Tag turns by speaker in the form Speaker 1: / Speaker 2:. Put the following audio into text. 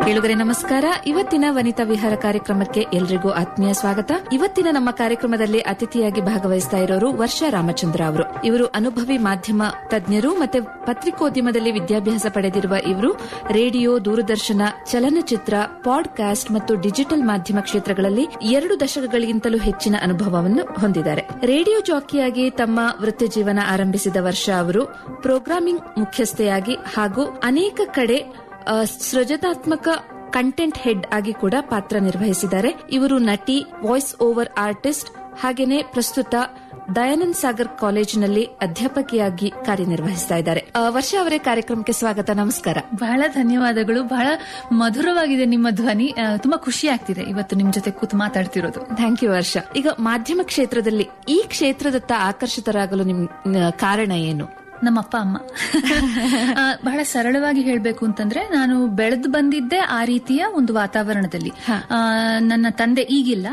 Speaker 1: ಕೇಳುಗರೆ ನಮಸ್ಕಾರ ಇವತ್ತಿನ ವನಿತಾ ವಿಹಾರ ಕಾರ್ಯಕ್ರಮಕ್ಕೆ ಎಲ್ರಿಗೂ ಆತ್ಮೀಯ ಸ್ವಾಗತ ಇವತ್ತಿನ ನಮ್ಮ ಕಾರ್ಯಕ್ರಮದಲ್ಲಿ ಅತಿಥಿಯಾಗಿ ಭಾಗವಹಿಸ್ತಾ ಇರೋರು ವರ್ಷಾ ರಾಮಚಂದ್ರ ಅವರು ಇವರು ಅನುಭವಿ ಮಾಧ್ಯಮ ತಜ್ಞರು ಮತ್ತೆ ಪತ್ರಿಕೋದ್ಯಮದಲ್ಲಿ ವಿದ್ಯಾಭ್ಯಾಸ ಪಡೆದಿರುವ ಇವರು ರೇಡಿಯೋ ದೂರದರ್ಶನ ಚಲನಚಿತ್ರ ಪಾಡ್ಕಾಸ್ಟ್ ಮತ್ತು ಡಿಜಿಟಲ್ ಮಾಧ್ಯಮ ಕ್ಷೇತ್ರಗಳಲ್ಲಿ ಎರಡು ದಶಕಗಳಿಗಿಂತಲೂ ಹೆಚ್ಚಿನ ಅನುಭವವನ್ನು ಹೊಂದಿದ್ದಾರೆ ರೇಡಿಯೋ ಜಾಕಿಯಾಗಿ ತಮ್ಮ ವೃತ್ತಿ ಜೀವನ ಆರಂಭಿಸಿದ ವರ್ಷ ಅವರು ಪ್ರೋಗ್ರಾಮಿಂಗ್ ಮುಖ್ಯಸ್ಥೆಯಾಗಿ ಹಾಗೂ ಅನೇಕ ಕಡೆ ಆ, ಸೃಜನಾತ್ಮಕ ಕಂಟೆಂಟ್ ಹೆಡ್ ಆಗಿ ಕೂಡ ಪಾತ್ರ ನಿರ್ವಹಿಸಿದ್ದಾರೆ ಇವರು ನಟಿ ವಾಯ್ಸ್ ಓವರ್ ಆರ್ಟಿಸ್ಟ್ ಹಾಗೇನೆ ಪ್ರಸ್ತುತ ದಯಾನಂದ್ ಸಾಗರ್ ಕಾಲೇಜಿನಲ್ಲಿ ಅಧ್ಯಾಪಕಿಯಾಗಿ ಕಾರ್ಯನಿರ್ವಹಿಸ್ತಾ ಇದ್ದಾರೆ ಆ, ವರ್ಷ ಅವರೇ ಕಾರ್ಯಕ್ರಮಕ್ಕೆ ಸ್ವಾಗತ ನಮಸ್ಕಾರ
Speaker 2: ಬಹಳ ಧನ್ಯವಾದಗಳು ಬಹಳ ಮಧುರವಾಗಿದೆ ನಿಮ್ಮ ಧ್ವನಿ ಆ, ತುಂಬಾ ಖುಷಿ ಆಗ್ತಿದೆ ಇವತ್ತು ನಿಮ್ ಜೊತೆ ಕೂತು ಮಾತಾಡ್ತಿರೋದು
Speaker 1: ಥ್ಯಾಂಕ್ ಯು ವರ್ಷ ಈಗ ಮಾಧ್ಯಮ ಕ್ಷೇತ್ರದಲ್ಲಿ ಈ ಕ್ಷೇತ್ರದತ್ತ ಆಕರ್ಷಿತರಾಗಲು ನಿಮ್ ನ- ಕಾರಣ ಏನು
Speaker 2: ನಮ್ಮ ಅಪ್ಪ ಅಮ್ಮ ಆ, ಬಹಳ ಸರಳವಾಗಿ ಹೇಳ್ಬೇಕು ಅಂತಂದ್ರೆ ನಾನು ಬೆಳೆದು ಬಂದಿದ್ದೆ ಆ ರೀತಿಯ ಒಂದು ವಾತಾವರಣದಲ್ಲಿ ಆ, ನನ್ನ ತಂದೆ ಈಗಿಲ್ಲ